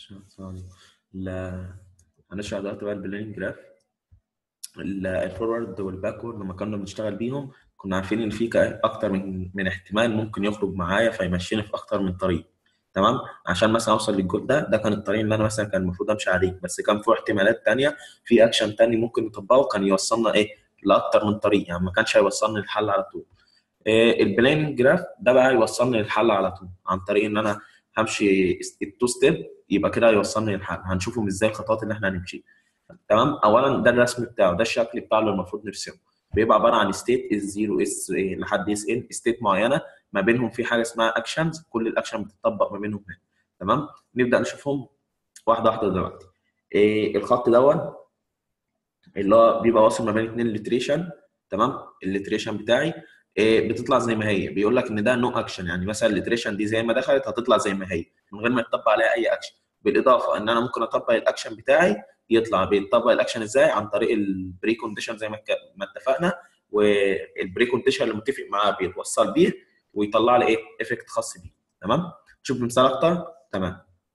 ثواني لا هنشرح دلوقتي بقى البلاننج جراف الفورورد والباكورد لما كنا بنشتغل بيهم كنا عارفين ان في ك- اكتر من من احتمال ممكن يخرج معايا فيمشيني في اكتر من طريق تمام عشان مثلا اوصل للجول ده ده كان الطريق اللي انا مثلا كان المفروض امشي عليه بس كان في احتمالات تانية في اكشن تاني ممكن نطبقه كان يوصلنا ايه لاكتر من طريق يعني ما كانش هيوصلني للحل على طول إيه البلاننج جراف ده بقى يوصلني للحل على طول عن طريق ان انا همشي التو ستيب يبقى كده هيوصلني للحل هنشوفهم ازاي الخطوات اللي احنا هنمشي تمام اولا ده الرسم بتاعه ده الشكل بتاعه اللي المفروض نرسمه بيبقى عباره عن ستيت اس 0 اس لحد اس ان ستيت معينه ما بينهم في حاجه اسمها اكشنز كل الاكشن بتطبق ما بينهم هنا تمام نبدا نشوفهم واحده واحده دلوقتي إيه الخط دوت اللي هو بيبقى واصل ما بين اثنين لتريشن تمام الليتريشن بتاعي إيه بتطلع زي ما هي بيقول لك ان ده نو اكشن يعني مثلا الليتريشن دي زي ما دخلت هتطلع زي ما هي من غير ما يتطبق عليها اي اكشن بالاضافه ان انا ممكن اطبق الاكشن بتاعي يطلع بيطبق الاكشن ازاي عن طريق البري كونديشن زي ما ك- ما اتفقنا والبري كونديشن اللي متفق معاه بيتوصل بيه ويطلع لي ايه افكت خاص بيه تمام شوف مثال اكتر تمام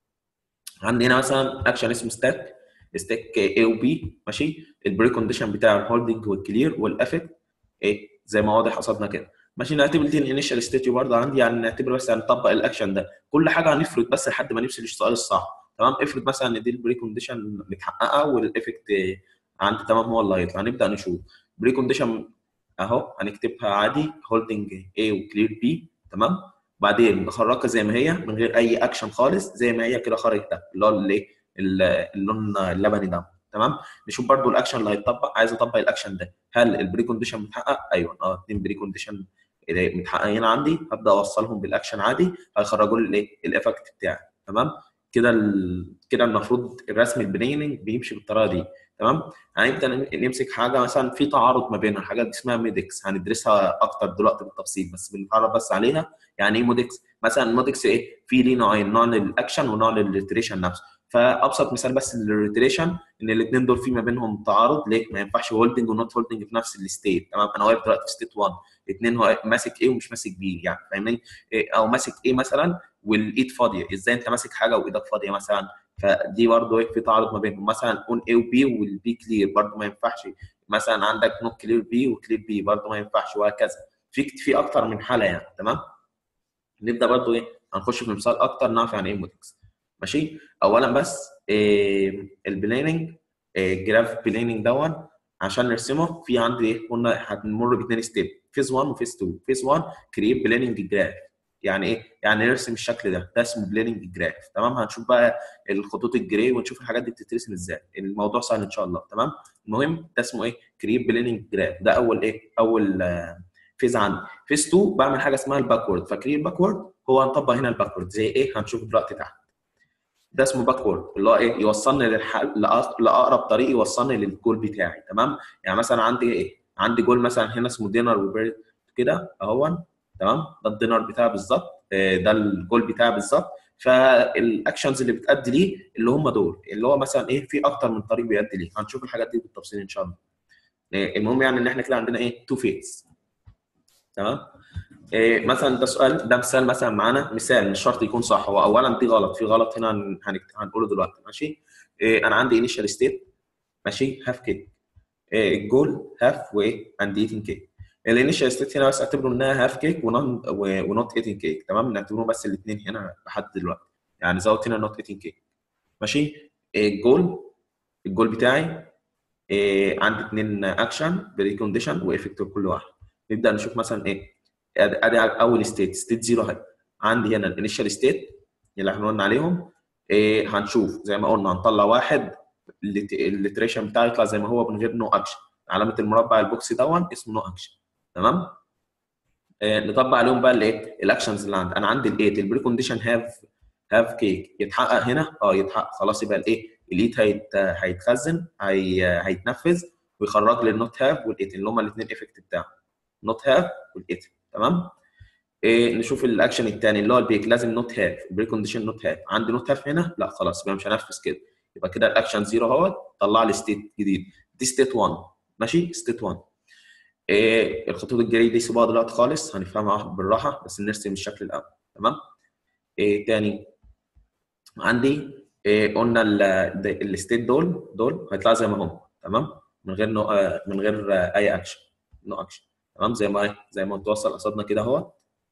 عندي هنا مثلا اكشن اسمه ستاك ستاك اي وبي ماشي البري كونديشن بتاع الهولدنج والكلير والافكت ايه زي ما واضح قصدنا كده ماشي نعتبر دي الانيشال ستيتيو برضه عندي يعني نعتبر بس هنطبق الاكشن ده كل حاجه هنفرض بس لحد ما نفصل السؤال الصح تمام افرض مثلا ان دي البري كونديشن متحققه والافكت عندي تمام هو اللي هيطلع نبدا نشوف بري كونديشن اهو هنكتبها عادي هولدنج A وكلير B تمام بعدين بخرجها زي ما هي من غير اي اكشن خالص زي ما هي كده خرجت ده اللي هو الايه اللون اللبني ده تمام نشوف برضو الاكشن اللي هيتطبق عايز اطبق الاكشن ده هل البري كونديشن متحقق ايوه اه اتنين بري كونديشن متحققين عندي هبدا اوصلهم بالاكشن عادي هيخرجوا لي الايه الايفكت بتاعي تمام كده ال... كده المفروض الرسم البليننج بيمشي بالطريقه دي تمام هنبدا نمسك حاجه مثلا في تعارض ما بينها حاجات اسمها ميدكس هندرسها اكتر دلوقتي بالتفصيل بس بنتعرف بس عليها يعني ايه مودكس مثلا مودكس ايه في ليه نوعين نوع للاكشن ونوع للريتريشن نفسه فابسط مثال بس للريتريشن ان الاثنين دول في ما بينهم تعارض ليه ما ينفعش هولدنج ونوت هولدنج في نفس الستيت تمام انا واقف دلوقتي في ستيت 1 الاثنين هو ماسك ايه ومش ماسك بي يعني فاهمني إيه او ماسك ايه مثلا والايد فاضيه ازاي انت ماسك حاجه وايدك فاضيه مثلا فدي برضه ايه في تعارض ما بينهم مثلا اون اي وبي والبي كلير برضه ما ينفعش مثلا عندك نوت كلير بي وكلير بي برضه ما ينفعش وهكذا في في اكتر من حاله يعني تمام نبدا برضه ايه هنخش في مثال اكتر نعرف يعني ايه مودكس ماشي اولا بس إيه البلاننج إيه جراف بلاننج دون عشان نرسمه في عندي ايه قلنا هنمر باثنين ستيب فيز 1 وفيز 2 فيز 1 كرييت بلاننج جراف يعني ايه يعني نرسم الشكل ده ده اسمه بلاننج جراف تمام هنشوف بقى الخطوط الجراي ونشوف الحاجات دي بتترسم ازاي الموضوع سهل ان شاء الله تمام المهم ده اسمه ايه كرييت بلاننج جراف ده اول ايه اول آه فيز عندي فيز 2 بعمل حاجه اسمها الباكورد فاكرين الباكورد هو هنطبق هنا الباكورد زي ايه هنشوف دلوقتي تحت ده اسمه باكورد اللي هو ايه يوصلني للحل لاقرب طريق يوصلني للجول بتاعي تمام يعني مثلا عندي ايه عندي جول مثلا هنا اسمه دينر وبيرد كده اهو تمام ده الدينر بتاعي بالظبط ده الجول بتاعي بالظبط فالاكشنز اللي بتأدي ليه اللي هم دول اللي هو مثلا ايه في اكتر من طريق بيأدي ليه هنشوف الحاجات دي بالتفصيل ان شاء الله المهم يعني ان احنا كده عندنا ايه تو فيتس تمام إيه مثلا ده سؤال ده مثال مثلا معانا مثال مش شرط يكون صح هو اولا دي غلط في غلط هنا هنقوله دلوقتي ماشي إيه انا عندي انيشال ستيت ماشي هاف كيك إيه الجول هاف وايه اند ايتنج كيك الانيشال ستيت هنا بس اعتبره انها هاف كيك ونوت ايتنج كيك تمام نعتبرهم بس الاثنين هنا لحد دلوقتي يعني زود هنا نوت ايتنج كيك ماشي الجول الجول بتاعي إيه عندي اثنين اكشن بري كونديشن وافكتور كل واحد نبدا نشوف مثلا ايه ادي اول ستيت ستيت زيرو اهي عندي هنا الانيشال ستيت اللي احنا قلنا عليهم إيه هنشوف زي ما قلنا هنطلع واحد الليتريشن بتاعه يطلع زي ما هو من غير نو اكشن علامه المربع البوكسي دون اسمه نو اكشن تمام إيه نطبق عليهم بقى الايه الاكشنز اللي عندي انا عندي الايت البري كونديشن هاف هاف كيك يتحقق هنا اه يتحقق خلاص يبقى الايه الايت هيت هيتخزن هي هيتنفذ ويخرج لي النوت هاف والايت اللي هما الاثنين افكت بتاعهم نوت هاف والايت تمام إيه نشوف الاكشن الثاني اللي هو البيك لازم نوت هاف البري كونديشن نوت هاف عندي نوت هاف هنا لا خلاص يبقى مش هنفذ كده يبقى كده الاكشن زيرو اهوت طلع لي ستيت جديد دي ستيت 1 ماشي ستيت 1 إيه الخطوط الجري دي سيبوها دلوقتي خالص هنفهمها بالراحه بس نرسم الشكل الاول تمام ايه تاني عندي إيه قلنا الستيت دول دول هيطلعوا زي ما هم تمام من غير نو آه، من غير آه، اي اكشن نو اكشن تمام زي ما زي ما متوصل قصادنا كده اهو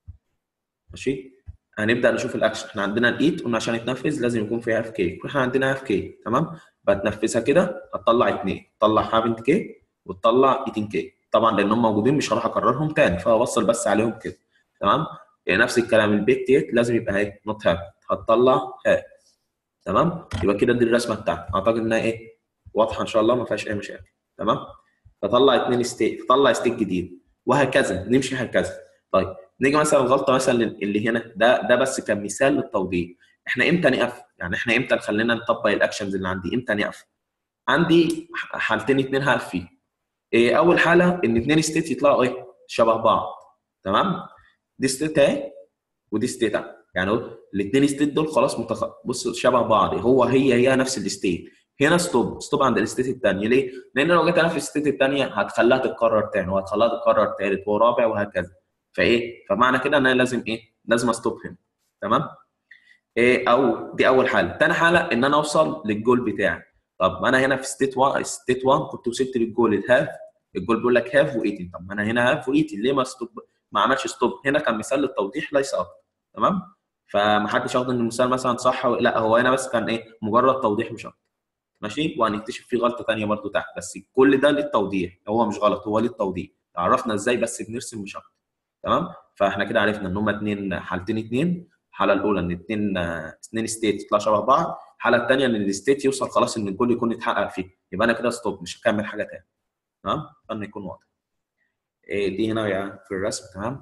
ماشي هنبدا نشوف الاكشن احنا عندنا الايت قلنا عشان يتنفذ لازم يكون فيها اف كي واحنا عندنا اف كي تمام بتنفذها كده هتطلع اثنين تطلع هافنت كي وتطلع ايتين كي طبعا لان هم موجودين مش هروح اكررهم تاني فهوصل بس عليهم كده تمام يعني نفس الكلام البيك ديت لازم يبقى اهي نوت هاف هتطلع هاف تمام يبقى كده دي الرسمه بتاعتي اعتقد انها ايه واضحه ان شاء الله ما فيهاش اي مشاكل تمام فطلع اثنين ستيت طلع ستيت جديد وهكذا نمشي هكذا طيب نيجي مثلا الغلطه مثلا اللي هنا ده ده بس كان مثال للتوضيح احنا امتى نقف يعني احنا امتى خلينا نطبق الاكشنز اللي عندي امتى نقف عندي حالتين اثنين هقف فيه إيه اول حاله ان اثنين ستيت يطلعوا ايه شبه بعض تمام دي ستيت اهي ودي ستيت اهي يعني الاثنين ستيت دول خلاص متخ... بص شبه بعض هو هي هي نفس الستيت هنا ستوب ستوب عند الستيت الثانيه ليه؟ لان لو جيت انا في الستيت الثانيه هتخليها تتكرر ثاني وهتخليها تتكرر ثالث ورابع وهكذا فايه؟ فمعنى كده ان انا لازم ايه؟ لازم استوب هنا تمام؟ إيه او دي اول حاله، ثاني حاله ان انا اوصل للجول بتاعي طب انا هنا في ستيت 1 ستيت 1 كنت وصلت للجول الهاف الجول بيقول لك هاف و80 طب ما انا هنا هاف و80 ليه ما ستوب ما عملش ستوب هنا كان مثال للتوضيح ليس اكتر تمام فما حدش ياخد ان المثال مثلا صح لا هو هنا بس كان ايه مجرد توضيح مش اكتر ماشي وهنكتشف فيه غلطه ثانيه برده تحت بس كل ده للتوضيح هو مش غلط هو للتوضيح عرفنا ازاي بس بنرسم مش اكتر تمام فاحنا كده عرفنا ان هم اثنين حالتين اثنين الحاله الاولى ان اثنين اثنين ستيت يطلع شبه بعض الحاله الثانيه ان الستيت يوصل خلاص ان الجول يكون اتحقق فيه يبقى انا كده ستوب مش هكمل حاجه ثانيه تمام عشان يكون واضح إيه دي هنا في الرسم تمام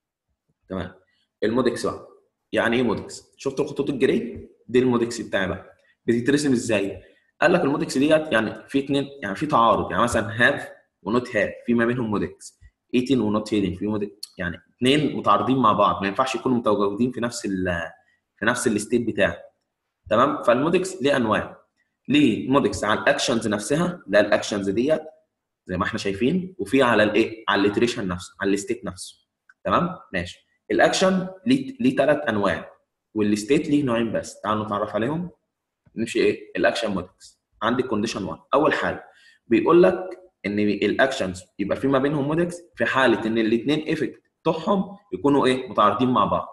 تمام المودكس بقى يعني ايه مودكس شفت الخطوط الجري دي المودكس بتاعي بقى بتترسم ازاي قال لك المودكس ديت يعني في اثنين يعني في تعارض يعني مثلا هاف ونوت هاف في ما بينهم مودكس 18 ونوت هيدن في مودكس يعني اثنين متعارضين مع بعض ما ينفعش يكونوا متواجدين في نفس ال في نفس الستيت بتاعي تمام فالمودكس ليه انواع ليه مودكس على الاكشنز نفسها لا الاكشنز ديت زي ما احنا شايفين وفي على الايه على الليتريشن نفسه على الستيت نفسه تمام ماشي الاكشن ليه ليه ثلاث انواع والستيت ليه نوعين بس تعالوا نتعرف عليهم نمشي ايه الاكشن مودكس عندي كونديشن 1 اول حاجه بيقول لك ان الاكشنز يبقى في ما بينهم مودكس في حاله ان الاثنين ايفكت بتوعهم يكونوا ايه متعارضين مع بعض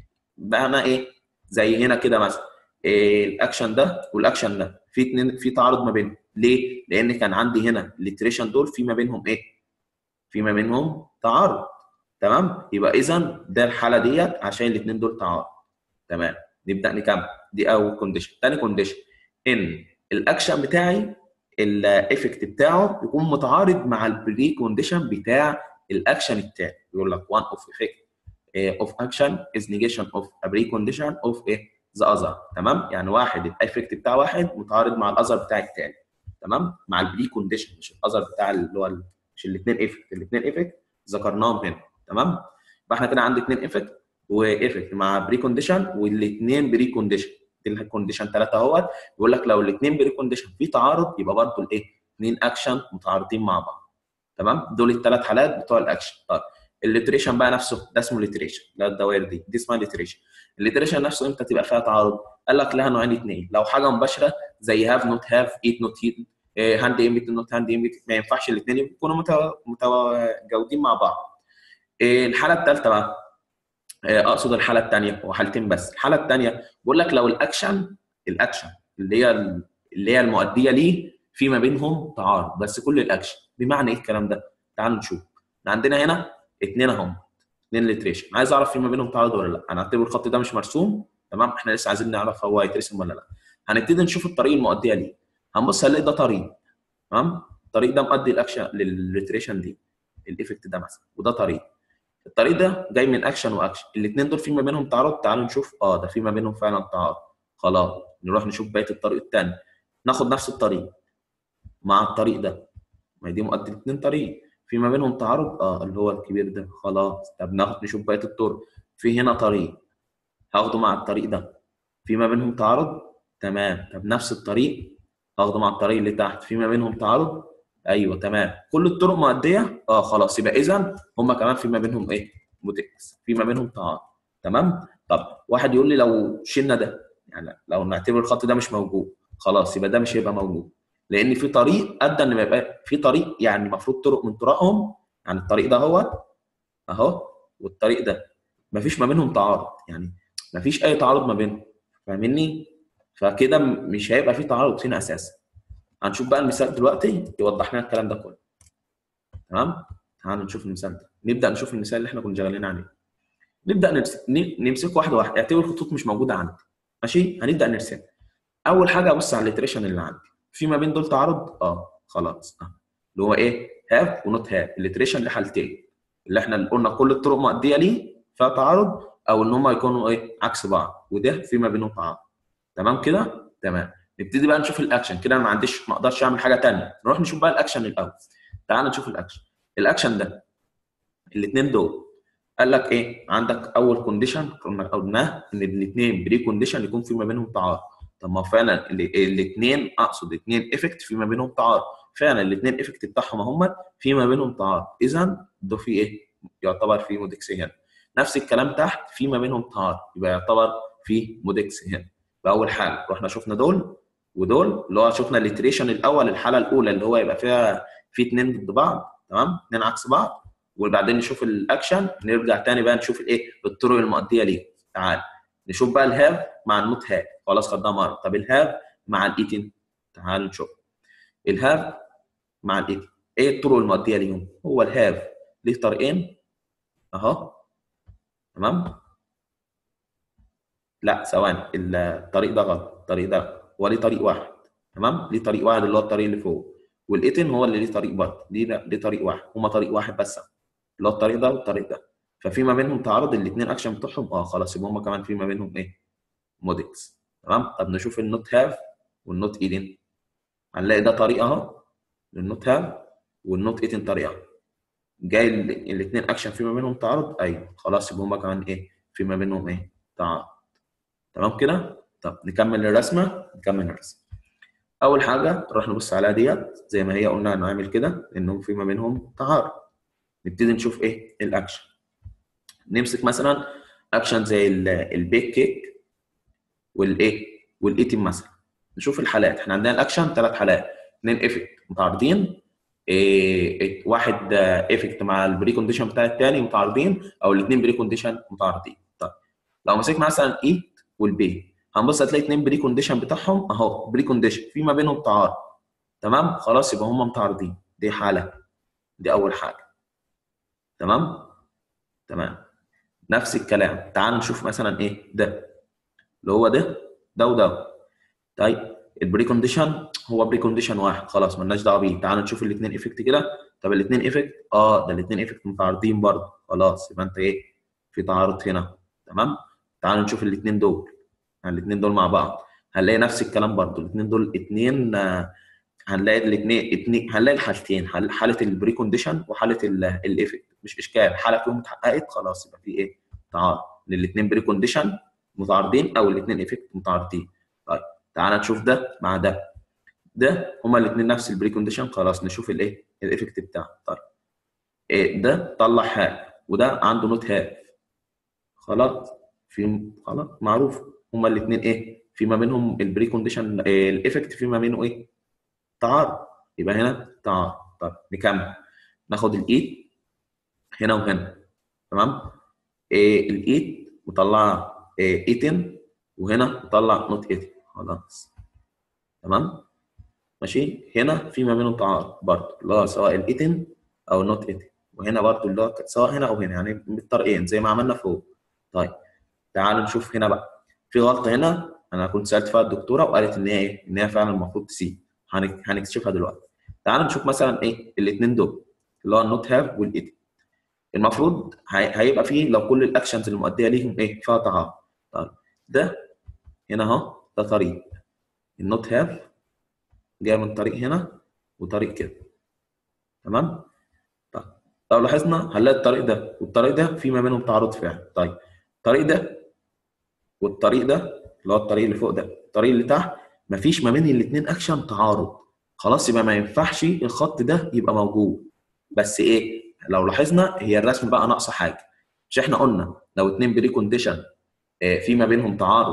بقى انا ايه زي هنا كده مثلا إيه الاكشن ده والاكشن ده في اتنين في تعارض ما بينهم ليه؟ لان كان عندي هنا الليتريشن دول في ما بينهم ايه؟ في ما بينهم تعارض تمام؟ يبقى اذا ده الحاله ديت عشان الاثنين دول تعارض تمام نبدا نكمل دي اول كونديشن ثاني كونديشن ان الاكشن بتاعي الايفكت بتاعه يكون متعارض مع البري كونديشن بتاع الاكشن الثاني يقول لك one of effect of action is negation of a precondition of a the other تمام يعني واحد الايفكت بتاع واحد متعارض مع الاذر بتاع الثاني تمام مع البري كونديشن مش الاذر بتاع اللي هو مش الاثنين ايفكت الاثنين ايفكت ذكرناهم هنا تمام يبقى احنا كده عندي اثنين ايفكت وايفكت مع بري كونديشن والاثنين بري كونديشن دي الكونديشن ثلاثه اهوت بيقول لك لو الاثنين بري كونديشن في تعارض يبقى برضه الايه اثنين اكشن متعارضين مع بعض تمام دول الثلاث حالات بتوع الاكشن طيب الليتريشن بقى نفسه ده اسمه ليتريشن لا الدوائر دي دي اسمها ليتريشن الليتريشن نفسه امتى تبقى فيها تعارض قال لك لها نوعين اثنين لو حاجه مباشره زي هاف نوت هاف ايت نوت ايت هاند ايميت نوت هاند ايميت ما ينفعش الاثنين يكونوا متواجدين مع بعض الحاله الثالثه بقى اقصد الحاله الثانيه هو حالتين بس الحاله الثانيه بيقول لك لو الاكشن الاكشن اللي هي اللي هي المؤديه ليه في ما بينهم تعارض بس كل الاكشن بمعنى ايه الكلام ده تعالوا نشوف عندنا هنا اثنين اهم اثنين ليتريشن عايز اعرف في ما بينهم تعارض ولا لا انا هعتبر الخط ده مش مرسوم تمام احنا لسه عايزين نعرف هو هيترسم ولا لا هنبتدي نشوف الطريق المؤديه ليه هنبص هنلاقي ده طريق تمام الطريق ده مؤدي الاكشن للريتريشن دي الايفكت ده مثلا وده طريق الطريق ده جاي من اكشن واكشن الاثنين دول في ما بينهم تعارض تعالوا نشوف اه ده في ما بينهم فعلا تعارض خلاص نروح نشوف بقيه الطريق الثاني ناخد نفس الطريق مع الطريق ده ما دي مؤدي الاثنين طريق في ما بينهم تعارض اه اللي هو الكبير ده خلاص طب ناخد نشوف بقيه الطرق في هنا طريق هاخده مع الطريق ده في ما بينهم تعارض تمام طب نفس الطريق هاخده مع الطريق اللي تحت في ما بينهم تعارض ايوه تمام كل الطرق مؤديه اه خلاص يبقى اذا هم كمان في ما بينهم ايه متكس في ما بينهم تعارض تمام طب واحد يقول لي لو شلنا ده يعني لو نعتبر الخط ده مش موجود خلاص يبقى ده مش هيبقى موجود لان في طريق ادى ان يبقى في طريق يعني المفروض طرق من طرقهم يعني الطريق ده هو اهو والطريق ده مفيش ما بينهم تعارض يعني مفيش اي تعارض ما بينهم فاهمني فكده مش هيبقى في تعارض هنا اساسا هنشوف بقى المثال دلوقتي يوضح لنا الكلام ده كله تمام تعالوا نشوف المثال ده نبدا نشوف المثال اللي احنا كنا شغالين عليه نبدا نمسك نمسكه واحده واحده اعتبر الخطوط مش موجوده عندي ماشي هنبدا نرسم اول حاجه ابص على الليتريشن اللي عندي في ما بين دول تعارض اه خلاص اه اللي هو ايه هاف ونوت هاف الليتريشن لحالتين اللي احنا اللي قلنا كل الطرق مؤديه ليه فيها تعارض او ان هم يكونوا ايه عكس بعض وده في ما بينهم تعارض تمام كده تمام نبتدي بقى نشوف الاكشن كده انا ما عنديش ما اقدرش اعمل حاجه ثانيه نروح نشوف بقى الاكشن الاول تعال نشوف الاكشن الاكشن ده الاثنين دول قال لك ايه عندك اول كونديشن كنا قلناه ان الاثنين بري كونديشن يكون في ما بينهم تعارض طب ما فعلا الاثنين اقصد اثنين افكت في ما بينهم تعارض فعلا الاثنين افكت بتاعهم هم في ما بينهم تعارض اذا ده في ايه يعتبر في مودكس هنا نفس الكلام تحت في ما بينهم تعارض يبقى يعتبر في مودكس هنا باول حاجه رحنا شفنا دول ودول اللي هو شفنا الاتريشن الاول الحاله الاولى اللي هو يبقى فيها في اثنين ضد بعض تمام اثنين عكس بعض وبعدين نشوف الاكشن نرجع تاني بقى نشوف الايه الطرق المؤديه ليه تعال نشوف بقى الهاف مع النوت هاف خلاص خدناها مره طب الهاف مع الايتين تعال نشوف الهاف مع الايتين ايه الطرق المؤديه ليهم هو الهاف ليه طريقين اهو تمام لا ثواني الطريق ده غلط الطريق ده هو ليه طريق واحد تمام ليه طريق واحد اللي هو الطريق اللي فوق والايتن هو اللي ليه طريق برضه ليه ليه طريق واحد هما طريق واحد بس اللي هو الطريق ده والطريق ده ففي ما بينهم تعارض الاثنين اكشن بتوعهم اه خلاص يبقى هما كمان في ما بينهم ايه مودكس تمام طب نشوف النوت هاف والنوت ايدن هنلاقي ده طريق اهو للنوت هاف والنوت ايتن طريقه جاي الاثنين اكشن في ما بينهم تعارض ايوه خلاص يبقى هما كمان ايه في ما بينهم ايه تعارض تمام كده طب نكمل الرسمه نكمل الرسمه اول حاجه نروح نبص عليها ديت زي ما هي قلنا هنعمل كده انهم في ما بينهم تعارض نبتدي نشوف ايه الاكشن نمسك مثلا اكشن زي البيك كيك والايه والايتم مثلا نشوف الحالات احنا عندنا الاكشن ثلاث حالات اثنين افكت متعارضين إيه واحد افكت مع البري كونديشن بتاع الثاني متعارضين او الاثنين بري كونديشن متعارضين طيب لو مسكنا مثلا ايت والبي هنبص هتلاقي اثنين بري كونديشن بتاعهم اهو بري كونديشن في ما بينهم تعارض تمام خلاص يبقى هم متعارضين دي حاله دي اول حاجه تمام تمام نفس الكلام تعال نشوف مثلا ايه ده اللي هو ده ده وده طيب البري كونديشن هو بري كونديشن واحد خلاص مالناش دعوه بيه تعال نشوف الاثنين افكت كده طب الاثنين افكت اه ده الاثنين افكت متعارضين برضه خلاص يبقى انت ايه في تعارض هنا تمام تعال نشوف الاثنين دول يعني الاثنين دول مع بعض هنلاقي نفس الكلام برضه الاثنين دول اثنين هنلاقي الاثنين اثنين هنلاقي الحالتين حاله البري كونديشن وحاله الافكت مش اشكال حاله فيهم اتحققت خلاص يبقى في ايه تعارض الاثنين بري كونديشن متعارضين او الاثنين افكت متعارضين طيب تعالى نشوف ده مع ده ده هما الاثنين نفس البري كونديشن خلاص نشوف الايه الافكت بتاعه طيب إيه ده طلع هاف وده عنده نوت هاف خلاص في خلاص معروف هما الاثنين ايه في ما بينهم البري كونديشن إيه الافكت في ما بينه ايه تعارض يبقى هنا تعارض طيب نكمل ناخد الايد هنا وهنا تمام إيه الايد مطلعه إيه ايتن وهنا مطلع نوت ايتن خلاص تمام ماشي هنا في ما بينهم تعارض برضه اللي هو سواء الايتن او النوت ايتن وهنا برضه اللي هو سواء هنا او هنا يعني بالطريقين زي ما عملنا فوق طيب تعالوا نشوف هنا بقى في غلطه هنا انا كنت سالت فيها الدكتوره وقالت ان هي ايه ان هي فعلا المفروض تسيب هنكتشفها دلوقتي تعالوا نشوف مثلا ايه الاثنين دول اللي هو النوت هاف والايتن المفروض هيبقى فيه لو كل الاكشنز المؤديه ليهم ايه فيها تعارض طيب ده هنا اهو ده طريق النوت هاف جاي من طريق هنا وطريق كده تمام طيب لو لاحظنا هنلاقي الطريق ده والطريق ده في ما بينهم تعارض فعلا طيب الطريق ده والطريق ده اللي هو الطريق اللي فوق ده الطريق اللي تحت مفيش ما بين الاثنين اكشن تعارض خلاص يبقى ما ينفعش الخط ده يبقى موجود بس ايه لو لاحظنا هي الرسم بقى ناقصه حاجه مش احنا قلنا لو اتنين بري كونديشن في ما بينهم تعارض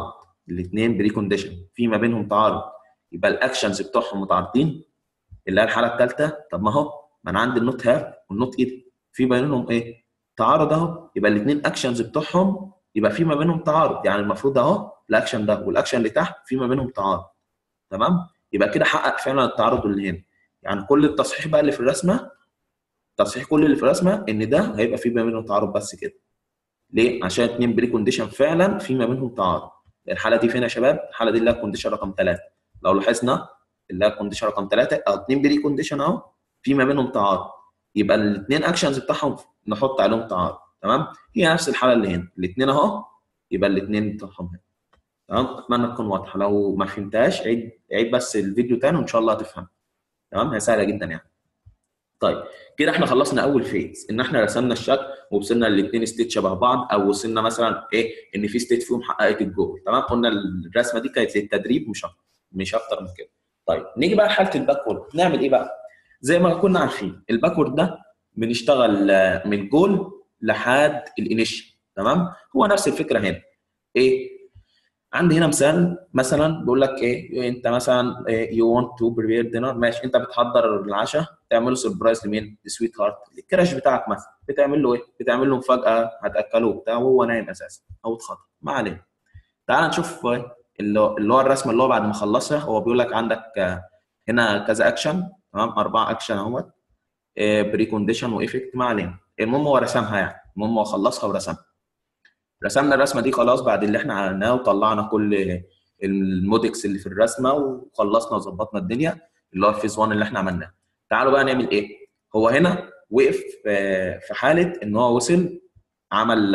الاثنين بري كونديشن في ما بينهم تعارض يبقى الاكشنز بتوعهم متعارضين اللي هي الحاله الثالثه طب ما هو ما انا عندي النوت هاف والنوت ايد في بينهم ايه تعارض اهو يبقى الاثنين اكشنز بتوعهم يبقى في ما بينهم تعارض يعني المفروض اهو الاكشن ده والاكشن اللي تحت في ما بينهم تعارض تمام يبقى كده حقق فعلا التعارض اللي هنا يعني كل التصحيح بقى اللي في الرسمه تصحيح كل اللي في الرسمه ان ده هيبقى في ما بينهم تعارض بس كده ليه عشان اثنين بري كونديشن فعلا في ما بينهم تعارض الحاله دي فين يا شباب الحاله دي اللي هي كونديشن رقم 3 لو لاحظنا اللي هي كونديشن رقم 3 او اثنين بري كونديشن اهو في ما بينهم تعارض يبقى الاثنين اكشنز بتاعهم نحط عليهم تعارض تمام هي نفس الحاله اللي هنا الاثنين اهو يبقى الاثنين بتوعهم هنا تمام اتمنى تكون واضحه لو ما فهمتهاش عيد عيد بس الفيديو تاني وان شاء الله هتفهم تمام هي سهله جدا يعني طيب كده احنا خلصنا اول فيز ان احنا رسمنا الشكل ووصلنا للاثنين ستيت شبه بعض او وصلنا مثلا ايه ان في ستيت فيهم حققت الجول تمام قلنا الرسمه دي كانت للتدريب مش اكتر مش اكتر من كده طيب نيجي بقى لحاله الباكورد نعمل ايه بقى زي ما كنا عارفين الباكورد ده بنشتغل من جول لحد الانيشال تمام هو نفس الفكره هنا ايه عندي هنا مثال مثلا بيقول لك ايه انت مثلا يو ونت تو بريبير دينر ماشي انت بتحضر العشاء تعمل له سربرايز لمين؟ لسويت هارت الكراش بتاعك مثلا بتعمل له ايه؟ بتعمل له مفاجاه هتاكله وبتاع وهو نايم اساسا او اتخطف ما علينا تعال نشوف اللي هو الرسمه اللي هو بعد ما خلصها هو بيقول لك عندك هنا كذا اكشن تمام اربعه اكشن اهوت بري كونديشن وايفكت ما علينا المهم هو رسمها يعني المهم هو خلصها ورسمها رسمنا الرسمه دي خلاص بعد اللي احنا عملناه وطلعنا كل المودكس اللي في الرسمه وخلصنا وظبطنا الدنيا اللي هو الفيز 1 اللي احنا عملناه تعالوا بقى نعمل ايه هو هنا وقف في حاله ان هو وصل عمل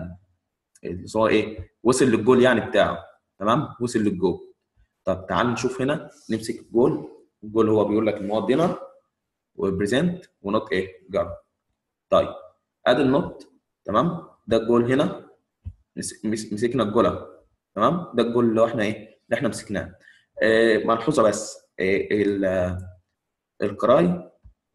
اللي هو ايه وصل للجول يعني بتاعه تمام وصل للجول طب تعال نشوف هنا نمسك الجول الجول هو بيقول لك ان هو دينر وبريزنت ونوت ايه جارد طيب ادي النوت تمام ده الجول هنا مسكنا الجول تمام ده الجول اللي احنا ايه اللي احنا مسكناه آه ملحوظه بس آه الكراي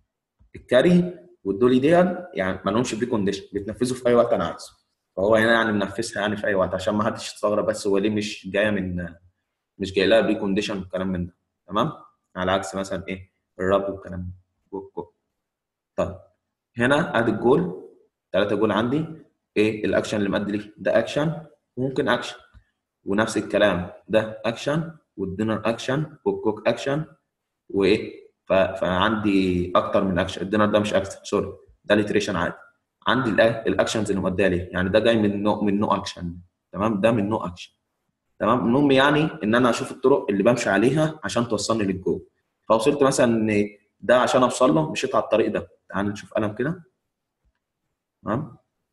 الكاري والدولي ديت يعني ما لهمش بري كونديشن بيتنفذوا في اي وقت انا عايزه فهو هنا يعني منفذها يعني في اي وقت عشان ما حدش يستغرب بس هو ليه مش جايه من مش جاي لها بري كونديشن والكلام من ده تمام على عكس مثلا ايه الراب والكلام ده طيب هنا ادي الجول ثلاثه جول عندي ايه الاكشن اللي مأدي ليه ده اكشن وممكن اكشن ونفس الكلام ده اكشن والدينر اكشن والكوك اكشن وايه فعندي اكتر من اكشن الدينر ده مش اكشن سوري ده ليتريشن عادي عندي الاكشنز اللي مؤديه ليه يعني ده جاي من نوع من نوع اكشن تمام ده من نوع اكشن تمام المهم يعني ان انا اشوف الطرق اللي بمشي عليها عشان توصلني للجول فوصلت مثلا ان ده عشان اوصل له مشيت على الطريق ده تعال نشوف قلم كده تمام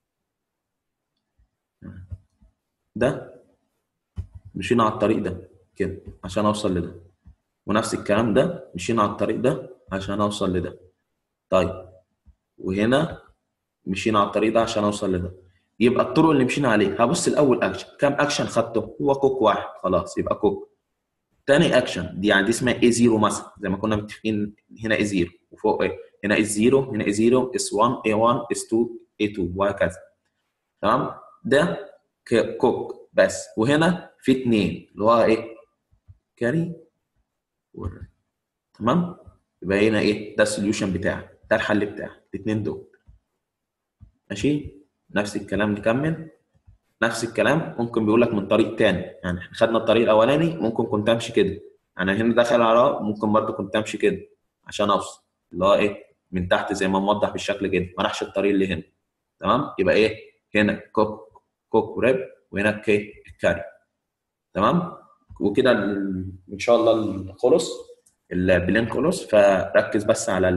ده مشينا على الطريق ده كده عشان اوصل لده ونفس الكلام ده مشينا على الطريق ده عشان اوصل لده طيب وهنا مشينا على الطريق ده عشان اوصل لده يبقى الطرق اللي مشينا عليه هبص الاول اكشن كام اكشن خدته هو كوك واحد خلاص يبقى كوك تاني اكشن دي يعني دي اسمها اي 0 مثلا زي ما كنا متفقين هنا اي 0 وفوق ايه هنا اي 0 هنا اي 0 اس 1 اي 1 اس 2 اي 2 وهكذا تمام ده كوك بس وهنا في اثنين اللي هو ايه كاري والراي تمام يبقى هنا ايه ده السوليوشن بتاعي ده الحل بتاعي الاثنين دول ماشي نفس الكلام نكمل نفس الكلام ممكن بيقول لك من طريق تاني يعني احنا خدنا الطريق الاولاني ممكن كنت امشي كده انا هنا داخل على ممكن برضه كنت امشي كده عشان اوصل اللي هو ايه من تحت زي ما موضح بالشكل كده ما راحش الطريق اللي هنا تمام يبقى ايه هنا كوك كوك وريب وهنا كي الكاري تمام وكده ان شاء الله خلص البلين خلص فركز بس على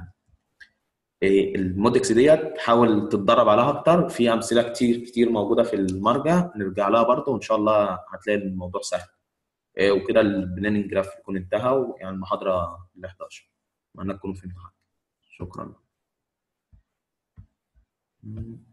المودكس ديت حاول تتدرب عليها اكتر في امثله كتير كتير موجوده في المرجع نرجع لها برضه وان شاء الله هتلاقي الموضوع سهل وكده البلاننج جراف يكون انتهى ويعني المحاضره ال 11 اتمنى تكونوا فهمتوا حاجه شكرا